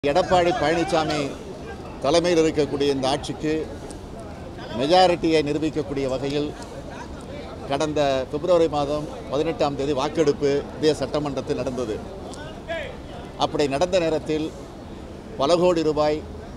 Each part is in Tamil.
எடப்பாடி பழனிசாமி தலைமையில் இருக்கக்கூடிய இந்த ஆட்சிக்கு மெஜாரிட்டியை நிரூபிக்கக்கூடிய வகையில் கடந்த பிப்ரவரி மாதம் பதினெட்டாம் தேதி வாக்கெடுப்பு இந்திய சட்டமன்றத்தில் நடந்தது அப்படி நடந்த நேரத்தில் பல கோடி ரூபாய்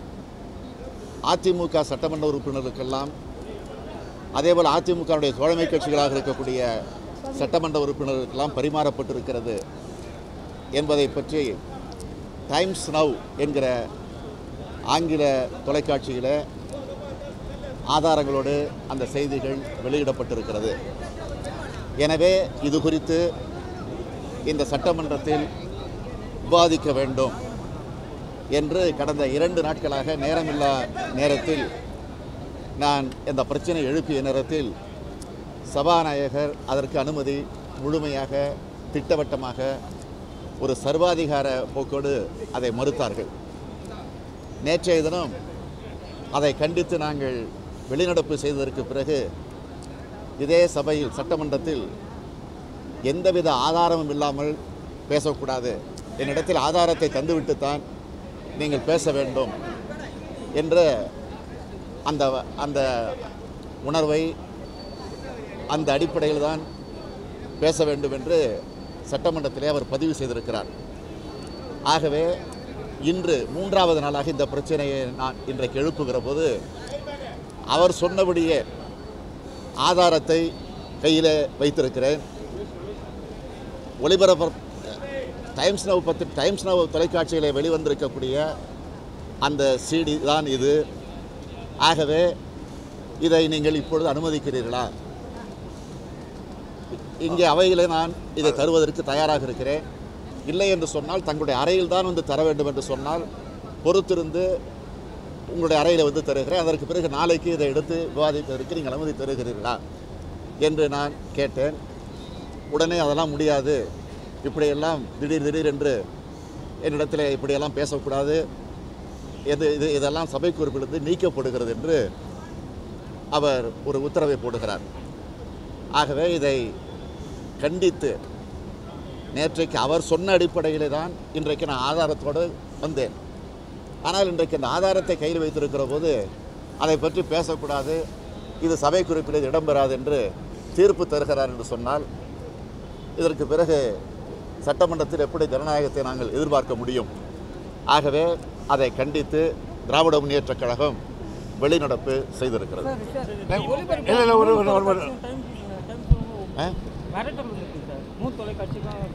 அதிமுக சட்டமன்ற உறுப்பினருக்கெல்லாம் அதேபோல் அதிமுகவுடைய தோழமை கட்சிகளாக இருக்கக்கூடிய சட்டமன்ற உறுப்பினருக்கெல்லாம் பரிமாறப்பட்டிருக்கிறது என்பதை பற்றி டைம்ஸ் நவ் என்கிற ஆங்கில தொலைக்காட்சியில் ஆதாரங்களோடு அந்த செய்திகள் வெளியிடப்பட்டிருக்கிறது எனவே இது குறித்து இந்த சட்டமன்றத்தில் விவாதிக்க வேண்டும் என்று கடந்த இரண்டு நாட்களாக நேரமில்லா நேரத்தில் நான் இந்த பிரச்சனை எழுப்பிய நேரத்தில் சபாநாயகர் அதற்கு அனுமதி முழுமையாக திட்டவட்டமாக ஒரு சர்வாதிகார போக்கோடு அதை மறுத்தார்கள் நேற்றைய தினம் அதை கண்டித்து நாங்கள் வெளிநடப்பு செய்ததற்கு பிறகு இதே சபையில் சட்டமன்றத்தில் எந்தவித ஆதாரமும் இல்லாமல் பேசக்கூடாது என்னிடத்தில் ஆதாரத்தை தந்துவிட்டுத்தான் நீங்கள் பேச வேண்டும் என்ற அந்த அந்த உணர்வை அந்த அடிப்படையில் தான் பேச வேண்டும் என்று சட்டமன்றத்திலே அவர் பதிவு செய்திருக்கிறார் ஆகவே இன்று மூன்றாவது நாளாக இந்த பிரச்சனையை நான் இன்றைக்கு எழுப்புகிற போது அவர் சொன்னபடியே ஆதாரத்தை கையில் வைத்திருக்கிறேன் ஒளிபரப்ப டைம்ஸ் நவ் பற்றி டைம்ஸ் நவ் தொலைக்காட்சியில் வெளிவந்திருக்கக்கூடிய அந்த சிடி தான் இது ஆகவே இதை நீங்கள் இப்பொழுது அனுமதிக்கிறீர்களா இங்கே அவையில் நான் இதை தருவதற்கு தயாராக இருக்கிறேன் இல்லை என்று சொன்னால் தங்களுடைய அறையில் தான் வந்து தர வேண்டும் என்று சொன்னால் பொறுத்திருந்து உங்களுடைய அறையில் வந்து தருகிறேன் அதற்கு பிறகு நாளைக்கு இதை எடுத்து விவாதிப்பதற்கு நீங்கள் அனுமதி தருகிறீர்களா என்று நான் கேட்டேன் உடனே அதெல்லாம் முடியாது இப்படியெல்லாம் திடீர் திடீர் என்று என்னிடத்தில் இப்படியெல்லாம் பேசக்கூடாது இது இது இதெல்லாம் சபை குறிப்பிலிருந்து நீக்கப்படுகிறது என்று அவர் ஒரு உத்தரவை போடுகிறார் ஆகவே இதை கண்டித்து நேற்றைக்கு அவர் சொன்ன அடிப்படையிலே தான் இன்றைக்கு நான் ஆதாரத்தோடு வந்தேன் ஆனால் இன்றைக்கு அந்த ஆதாரத்தை கையில் வைத்திருக்கிற போது அதை பற்றி பேசக்கூடாது இது சபை குறிப்பில் இது இடம்பெறாது என்று தீர்ப்பு தருகிறார் என்று சொன்னால் இதற்கு பிறகு சட்டமன்றத்தில் எப்படி ஜனநாயகத்தை நாங்கள் எதிர்பார்க்க முடியும் ஆகவே அதை கண்டித்து திராவிட முன்னேற்றக் கழகம் வெளிநடப்பு செய்திருக்கிறது இல்ல, இல்ல, ஒரு- ஒரு- ஒரு- ஒரு- ஆ? மிரட்டல் இருக்கு சார் மூணு தொலைக்காட்சிக்கும்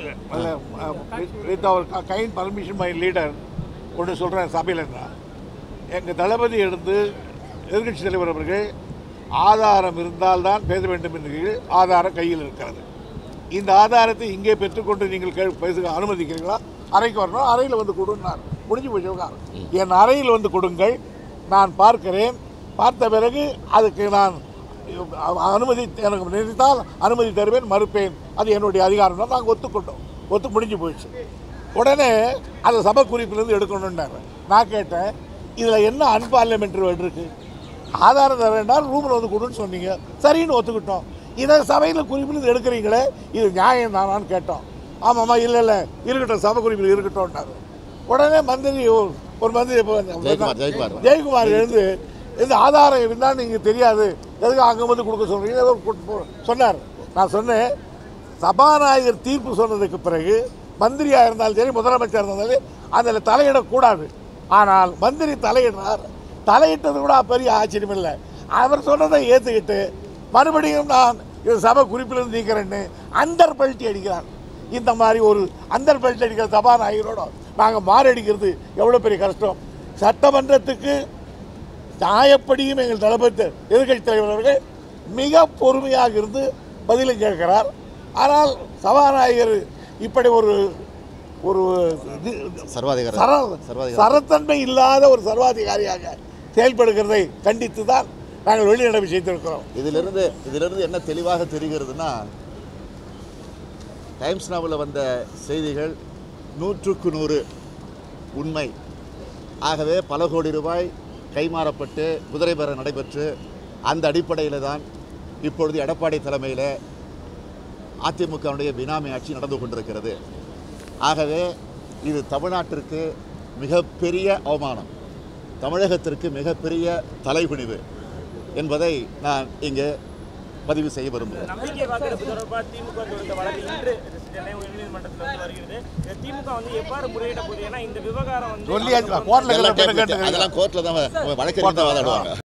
time with your kind permission my leader ஒன்று சொல்கிறேன் சபையில் இருந்தா எங்கள் தளபதி எடுத்து எதிர்கட்சி தலைவர் அவர்கள் ஆதாரம் இருந்தால்தான் பேச வேண்டும் என்று ஆதாரம் கையில் இருக்கிறது இந்த ஆதாரத்தை இங்கே பெற்றுக்கொண்டு நீங்கள் கே பேச அனுமதிக்கிறீங்களா அறைக்கு வரணும் அறையில் வந்து கொடுன்னார் முடிஞ்சு போய் விவகாரம் என் அறையில் வந்து கொடுங்கள் நான் பார்க்கிறேன் பார்த்த பிறகு அதுக்கு நான் அனுமதி எனக்கு நினைத்தால் அனுமதி தருவேன் மறுப்பேன் அது என்னுடைய அதிகாரம் தான் நாங்கள் ஒத்துக்கொண்டோம் ஒத்து முடிஞ்சு போயிடுச்சு உடனே அந்த சபை குறிப்பிலிருந்து எடுக்கணுன்னாரு நான் கேட்டேன் இதில் என்ன அன்பார்லிமெண்ட்ரி வேர்டு இருக்கு ஆதாரம் தர வேண்டாம் ரூமில் வந்து கொடுன்னு சொன்னீங்க சரின்னு ஒத்துக்கிட்டோம் இதை சபையில் குறிப்பிலிருந்து எடுக்கிறீங்களே இது நியாயம் தானான்னு கேட்டோம் ஆமாம்மா இல்லை இல்லை இருக்கட்டும் சபை குறிப்பில் இருக்கட்டும்னாரு உடனே மந்திரி ஒரு- ஒரு மந்திரி இப்போ ஜெயக்குமார், ஜெயக்குமார். ஜெயக்குமார் எழுந்து இந்த ஆதாரம் இருந்தால் நீங்கள் தெரியாது எதுக்கு அங்கே வந்து கொடுக்க சொல்கிறீங்க ஏதோ கூட்டு போ சொன்னார் நான் சொன்னேன் சபாநாயகர் தீர்ப்பு சொன்னதுக்கு பிறகு மந்திரியாக இருந்தாலும் சரி முதலமைச்சர் இருந்தாலும் சரி அதில் தலையிடக்கூடாது ஆனால் மந்திரி தலையிடுறார் தலையிட்டது கூட பெரிய ஆச்சரியம் இல்லை அவர் சொன்னதை ஏற்றுக்கிட்டு மறுபடியும் நான் இது சபை குறிப்பிலிருந்து நீக்கிறேன்னு அந்தர் பல்ட்டி அடிக்கிறார் இந்த மாதிரி ஒரு அந்தர் பெல்ட் அடிக்கிற சபாநாயகரோட நாங்கள் மாரடிக்கிறது எவ்வளோ பெரிய கஷ்டம் சட்டமன்றத்துக்கு நியாயப்படியும் எங்கள் தளபதி எதிர்கட்சி தலைவர் அவர்கள் மிக பொறுமையாக இருந்து பதிலும் கேட்கிறார் ஆனால் சபாநாயகர் இப்படி ஒரு ஒரு இது- சர்வாதிகார சர சர்வாதிகார சரத்தன்மை இல்லாத ஒரு சர்வாதிகாரியாக செயல்படுகிறதை கண்டித்து தான் நாங்கள் வெளிநடப்பு செய்திருக்கிறோம் இதிலிருந்து இதிலிருந்து என்ன தெளிவாக தெரிகிறதுனா டைம்ஸ் நாவலில் வந்த செய்திகள் நூற்றுக்கு நூறு உண்மை ஆகவே பல கோடி ரூபாய் கைமாறப்பட்டு குதிரை பெற நடைபெற்று அந்த அடிப்படையில் தான் இப்பொழுது எடப்பாடி தலைமையில் அதிமுகவுடைய பினாமி ஆட்சி நடந்து கொண்டிருக்கிறது ஆகவே இது தமிழ்நாட்டிற்கு மிகப்பெரிய அவமானம் தமிழகத்திற்கு மிகப்பெரிய தலைகுனிவு என்பதை நான் இங்கே பதிவு செய்ய விரும்புகிறேன் நம்பிக்கை வாக்கெடுப்பு தொடர்பாக திமுக தொடுத்த வழக்கு இன்று சென்னை உயர்நீதிமன்றத்தில் வந்து வருகிறது இந்த திமுக வந்து எவ்வாறு முறையிட போகுது ஏன்னா இந்த விவகாரம் வந்து சொல்லியாச்சு கோர்ட்டில் அதெல்லாம் கேட்டு அதெல்லாம் கோர்ட்டில் தான் வழக்கறிஞர் தான் வாதாடுவாங்க